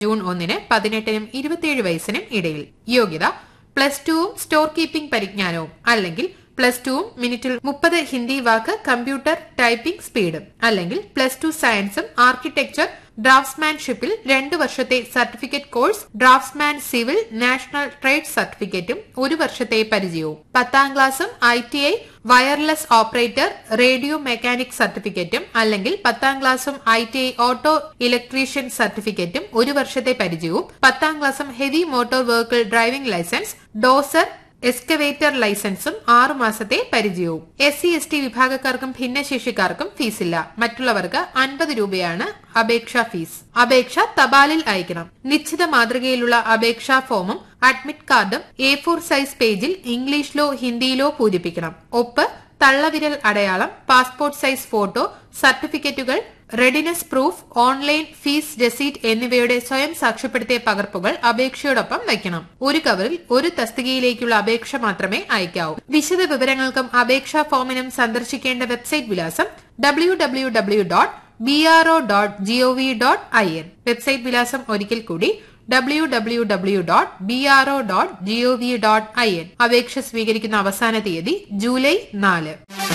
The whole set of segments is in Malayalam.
ജൂൺ ഒന്നിന് പതിനെട്ടിനും ഇരുപത്തിയേഴ് വയസ്സിനും ഇടയിൽ യോഗ്യത പ്ലസ് ടുവും സ്റ്റോർ കീപ്പിംഗ് പരിജ്ഞാനവും അല്ലെങ്കിൽ പ്ലസ് ടുവും മിനിറ്റിൽ മുപ്പത് ഹിന്ദി വാക്ക് കമ്പ്യൂട്ടർ ടൈപ്പിംഗ് സ്പീഡും അല്ലെങ്കിൽ പ്ലസ് ടു സയൻസും ആർക്കിടെക്ചർ ഡ്രാഫ്റ്റ്സ്മാൻഷിപ്പിൽ രണ്ടു വർഷത്തെ certificate course draughtsman civil national trade സർട്ടിഫിക്കറ്റും ഒരു വർഷത്തെ പരിചയവും പത്താം ക്ലാസ്സും I T I wireless operator radio mechanic സർട്ടിഫിക്കറ്റും അല്ലെങ്കിൽ പത്താം ക്ലാസ്സും I T I auto electrician സർട്ടിഫിക്കറ്റും ഒരു വർഷത്തെ പരിചയവും പത്താം ക്ലാസ്സും heavy motor vehicle driving licence dozer excavator ലൈസൻസും ആറു മാസത്തെ പരിചയവും എസ് സി എസ് ടി വിഭാഗക്കാർക്കും ഭിന്നശേഷിക്കാർക്കും ഫീസില്ല മറ്റുള്ളവർക്ക് അൻപത് രൂപയാണ് അപേക്ഷാ ഫീസ് അപേക്ഷ തപാലിൽ അയക്കണം നിശ്ചിത മാതൃകയിലുള്ള അപേക്ഷാ ഫോമും അഡ്മിറ്റ് കാർഡും എ ഫോർ സൈസ് പേജിൽ ഇംഗ്ലീഷിലോ ഹിന്ദിയിലോ പൂരിപ്പിക്കണം ഒപ്പ് തള്ളവിരൽ അടയാളം പാസ്പോർട്ട് സൈസ് ഫോട്ടോ സർട്ടിഫിക്കറ്റുകൾ readiness proof online fees receipt എന്നിവയുടെ സ്വയം സാക്ഷ്യപ്പെടുത്തിയ പകർപ്പുകൾ അപേക്ഷയോടൊപ്പം വയ്ക്കണം ഒരു കവറിൽ ഒരു തസ്തികയിലേക്കുള്ള അപേക്ഷ മാത്രമേ അയക്കാവൂ വിശദ വിവരങ്ങൾക്കും അപേക്ഷാ ഫോമിനും സന്ദർശിക്കേണ്ട വെബ്സൈറ്റ് വിലാസം W W W dot B R O dot gov dot I N website വിലാസം ഒരിക്കൽ കൂടി W W W dot B R O dot gov dot I N അപേക്ഷ സ്വീകരിക്കുന്ന അവസാന തീയതി ജൂലൈ നാല്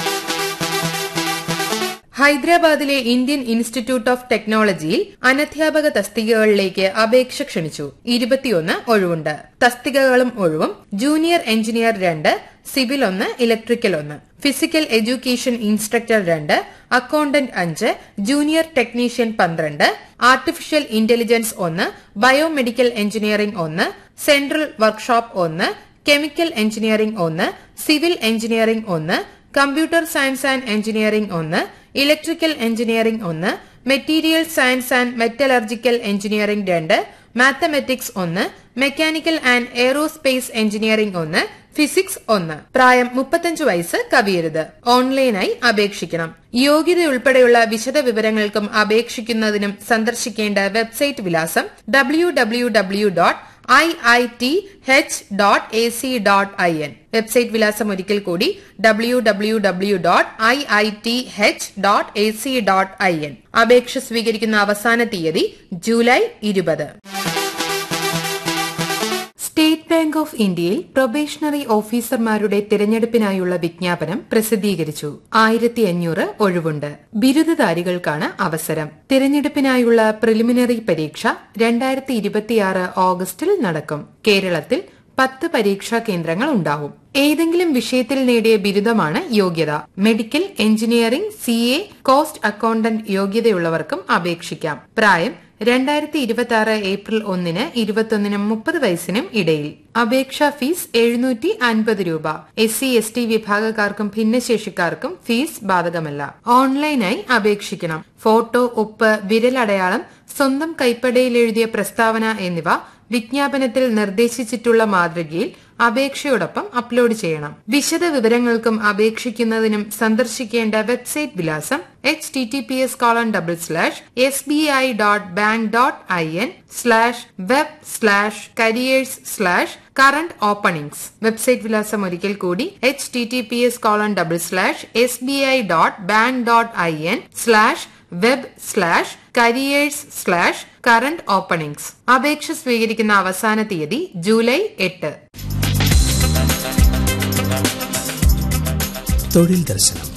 ഹൈദരാബാദിലെ ഇന്ത്യൻ ഇൻസ്റ്റിറ്റ്യൂട്ട് ഓഫ് ടെക്നോളജിയിൽ അനധ്യാപക തസ്തികകളിലേക്ക് അപേക്ഷ ക്ഷണിച്ചു ഇരുപത്തിയൊന്ന് ഒഴിവുണ്ട് തസ്തികകളും ഒഴിവും ജൂനിയർ എഞ്ചിനീയർ രണ്ട് സിവിൽ ഒന്ന് ഇലക്ട്രിക്കൽ ഒന്ന് ഫിസിക്കൽ എഡ്യൂക്കേഷൻ ഇൻസ്ട്രക്ടർ രണ്ട് അക്കൌണ്ടന്റ് അഞ്ച് ജൂനിയർ ടെക്നീഷ്യൻ പന്ത്രണ്ട് ആർട്ടിഫിഷ്യൽ ഇന്റലിജൻസ് ഒന്ന് ബയോമെഡിക്കൽ എഞ്ചിനീയറിംഗ് ഒന്ന് സെൻട്രൽ വർക്ക്ഷോപ്പ് ഒന്ന് കെമിക്കൽ എഞ്ചിനീയറിംഗ് ഒന്ന് സിവിൽ എഞ്ചിനീയറിംഗ് ഒന്ന് കമ്പ്യൂട്ടർ സയൻസ് ആൻഡ് എഞ്ചിനീയറിംഗ് ഒന്ന് ഇലക്ട്രിക്കൽ എഞ്ചിനീയറിംഗ് ഒന്ന് material science and metallurgical engineering രണ്ട് മാത്തമെറ്റിക്സ് ഒന്ന് മെക്കാനിക്കൽ ആൻഡ് എയറോസ്പേസ് എഞ്ചിനീയറിംഗ് ഒന്ന് ഫിസിക്സ് ഒന്ന് പ്രായം മുപ്പത്തഞ്ച് വയസ്സ് കവിയരുത് ഓൺലൈനായി അപേക്ഷിക്കണം യോഗ്യതയുൾപ്പെടെയുള്ള വിശദ വിവരങ്ങൾക്കും അപേക്ഷിക്കുന്നതിനും സന്ദർശിക്കേണ്ട വെബ്സൈറ്റ് വിലാസം W W W dot I I T H dot A C dot I N website വിലാസം ഒരിക്കൽ കൂടി W W W dot I I T H dot A C dot I N അപേക്ഷ സ്വീകരിക്കുന്ന അവസാന തീയതി ജൂലൈ ഇരുപത് സ്റ്റേറ്റ് ബാങ്ക് ഓഫ് ഇന്ത്യയിൽ പ്രൊബേഷണറി ഓഫീസർമാരുടെ തിരഞ്ഞെടുപ്പിനായുള്ള വിജ്ഞാപനം പ്രസിദ്ധീകരിച്ചു ആയിരത്തി അഞ്ഞൂറ് ഒഴിവുണ്ട് ബിരുദധാരികൾക്കാണ് അവസരം തിരഞ്ഞെടുപ്പിനായുള്ള പ്രിലിമിനറി പരീക്ഷ രണ്ടായിരത്തി ഇരുപത്തിയാറ് ഓഗസ്റ്റിൽ നടക്കും കേരളത്തിൽ പത്ത് പരീക്ഷാ കേന്ദ്രങ്ങൾ ഉണ്ടാവും ഏതെങ്കിലും വിഷയത്തിൽ നേടിയ ബിരുദമാണ് യോഗ്യത medical engineering C A cost accountant യോഗ്യതയുള്ളവർക്കും അപേക്ഷിക്കാം പ്രായം രണ്ടായിരത്തി ഇരുപത്തി ആറ് ഏപ്രിൽ ഒന്നിന് ഇരുപത്തൊന്നിനും മുപ്പത് വയസ്സിനും ഇടയിൽ അപേക്ഷാ ഫീസ് എഴുന്നൂറ്റി അൻപത് രൂപ എസ് സി എസ് ടി വിഭാഗക്കാർക്കും ഭിന്നശേഷിക്കാർക്കും ഫീസ് ബാധകമല്ല ഓൺലൈനായി അപേക്ഷിക്കണം ഫോട്ടോ ഒപ്പ് വിരലടയാളം സ്വന്തം കൈപ്പടയിൽ എഴുതിയ പ്രസ്താവന എന്നിവ വിജ്ഞാപനത്തിൽ നിർദ്ദേശിച്ചിട്ടുള്ള മാതൃകയിൽ അപേക്ഷയോടൊപ്പം അപ്ലോഡ് ചെയ്യണം വിശദ വിവരങ്ങൾക്കും അപേക്ഷിക്കുന്നതിനും സന്ദർശിക്കേണ്ട വെബ്സൈറ്റ് വിലാസം H T T P S colon double slash S B I dot bank dot I N slash web slash careers slash current openings website വിലാസം ഒരിക്കൽ കൂടി H T T P S colon double slash S B I dot bank dot I N slash web slash careers slash current openings അപേക്ഷ സ്വീകരിക്കുന്ന അവസാന തീയതി ജൂലൈ എട്ട് തൊഴിൽ ദർശനം